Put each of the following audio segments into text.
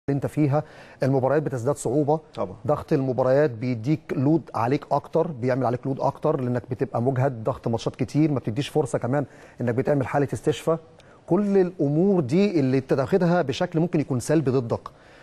اللي انت فيها المباريات بتزداد صعوبه طبعا. ضغط المباريات بيديك لود عليك اكتر بيعمل عليك لود اكتر لانك بتبقى مجهد ضغط ماتشات كتير ما بتديش فرصه كمان انك بتعمل حاله استشفاء كل الامور دي اللي انت تاخدها بشكل ممكن يكون سلبي ضدك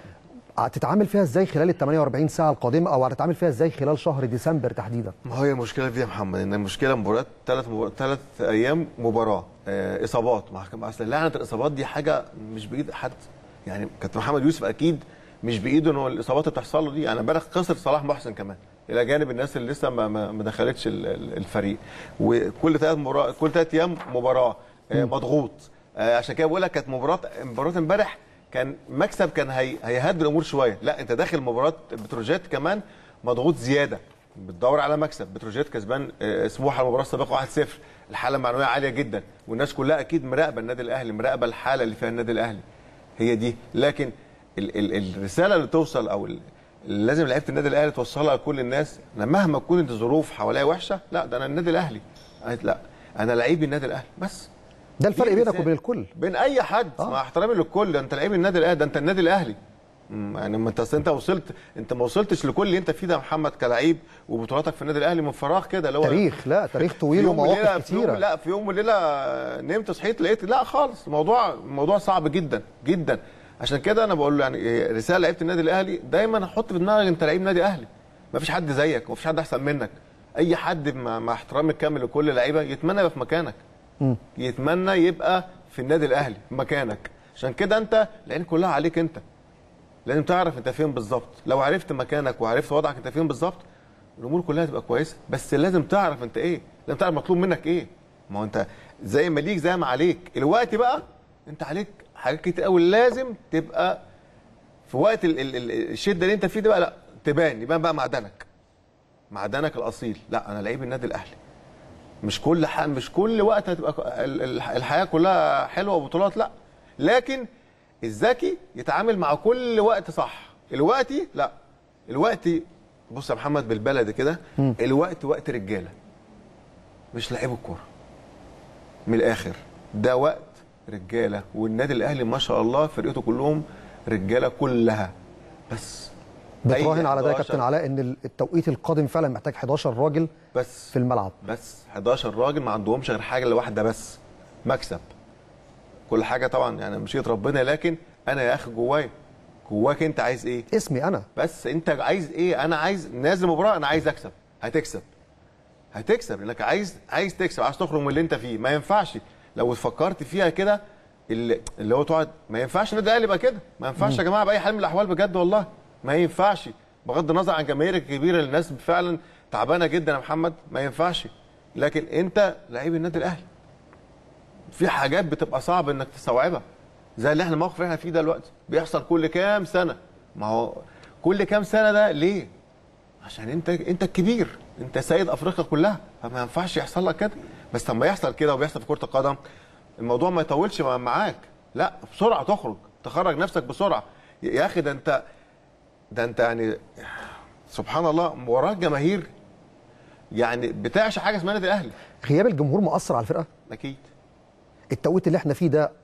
هتتعامل فيها ازاي خلال ال 48 ساعه القادمه او هتتعامل فيها ازاي خلال شهر ديسمبر تحديدا ما هي المشكله في دي يا محمد ان المشكله مباريات ثلاث مباريات ثلاث ايام مباراه آه اصابات ما اصل لعنه الاصابات دي حاجه مش بايد حد يعني كابتن محمد يوسف اكيد مش بايده ان هو الاصابات اللي بتحصل له دي يعني امبارح خسر صلاح محسن كمان الى جانب الناس اللي لسه ما, ما, ما دخلتش ال- ال- الفريق وكل ثلاث مباراه كل ثلاث ايام مباراه آه مضغوط آه عشان كده بقول لك كانت مباراه مباراه امبارح كان مكسب كان هي هيهدي الامور شويه لا انت داخل مباراه بتروجيت كمان مضغوط زياده بتدور على مكسب بتروجيت كسبان آه، سموحه المباراه السابقه 1-0 الحاله المعنويه عاليه جدا والناس كلها اكيد مراقبه النادي الاهلي مراقبه الحاله اللي فيها النادي الاهلي هي دي لكن ال ال الرساله اللي توصل او ال- اللي لازم لعيبه النادي الاهلي توصلها لكل الناس انا مهما تكون الظروف حواليا وحشه لا ده انا النادي الاهلي قالت لا انا لعيب النادي الاهلي بس ده الفرق دي بينك رسالة. وبين الكل بين اي حد آه. مع احترامي للكل ده انت لعيب النادي الاهلي ده انت النادي الاهلي مم، يعني ما انت أصل انت وصلت انت ما وصلتش لكل اللي انت فيه ده يا محمد كلعيب وبطولاتك في النادي الاهلي من فراغ كده اللي هو تاريخ لا تاريخ في طويل يوم وليلة- ومواقف في يوم كتيره لا في يوم وليله نمت صحيت لقيت لا خالص الموضوع الموضوع صعب جدا جدا عشان كده انا بقول له يعني رساله لعيبه النادي الاهلي دايما حط في دماغك انت لعيب نادي اهلي ما فيش حد زيك وما فيش حد احسن منك اي حد مع, مع احترامي الكامل لكل اللعيبه يتمنى يبقى في مكانك يتمنى يبقى في النادي الاهلي في مكانك عشان كده انت العين كلها عليك انت لازم تعرف انت فين بالظبط لو عرفت مكانك وعرفت وضعك انت فين بالظبط الامور كلها تبقى كويسه بس لازم تعرف انت ايه لازم تعرف مطلوب منك ايه ما هو انت زي ما ليك زي ما عليك الوقت بقى انت عليك حاجات كتير قوي لازم تبقى في وقت ال ال ال الشده اللي انت فيه ده بقى لا تبان يبان بقى معدنك معدنك الاصيل لا انا لعيب النادي الاهلي مش كل ح... مش كل وقت هتبقى ك- ال- ال- الحياه كلها حلوه وبطولات لا لكن الذكي يتعامل مع كل وقت صح الوقت لا الوقت بص يا محمد بالبلد كده الوقت وقت رجاله مش لعيب الكوره من الاخر ده وقت رجاله والنادي الاهلي ما شاء الله فرقته كلهم رجاله كلها بس بتراهن أي على ده يا 11 كابتن علاء ان التوقيت القادم فعلا محتاج 11 راجل بس في الملعب بس 11 راجل ما عندهمش غير حاجه الا واحده بس مكسب كل حاجه طبعا يعني مشيئه ربنا لكن انا يا اخي جوايا جواك انت عايز ايه اسمي انا بس انت عايز ايه انا عايز نازل مباراه انا عايز اكسب هتكسب هتكسب لانك عايز عايز تكسب عايز تخرج من اللي انت فيه ما ينفعش لو فكرت فيها كده اللي, اللي هو تقعد ما ينفعش النادي الاهلي يبقى كده ما ينفعش يا جماعه باي حال من الاحوال بجد والله ما ينفعش بغض النظر عن جماهيرك الكبيره اللي الناس فعلا تعبانه جدا يا محمد ما ينفعش لكن انت لعيب النادي الاهلي في حاجات بتبقى صعب انك تستوعبها زي اللي احنا الموقف اللي احنا فيه ده دلوقتي بيحصل كل كام سنه ما هو كل كام سنه ده ليه عشان انت انت الكبير انت سيد افريقيا كلها فما ينفعش يحصل لك كده بس لما يحصل كده وبيحصل في كره القدم الموضوع ما يطولش مع- معاك لا بسرعه تخرج تخرج نفسك بسرعه يا اخي ده انت ده انت يعني سبحان الله وراك جماهير يعني بتعشى حاجه اسمها النادي الاهلي غياب الجمهور مؤثر على الفرقه اكيد التوقيت اللي احنا فيه ده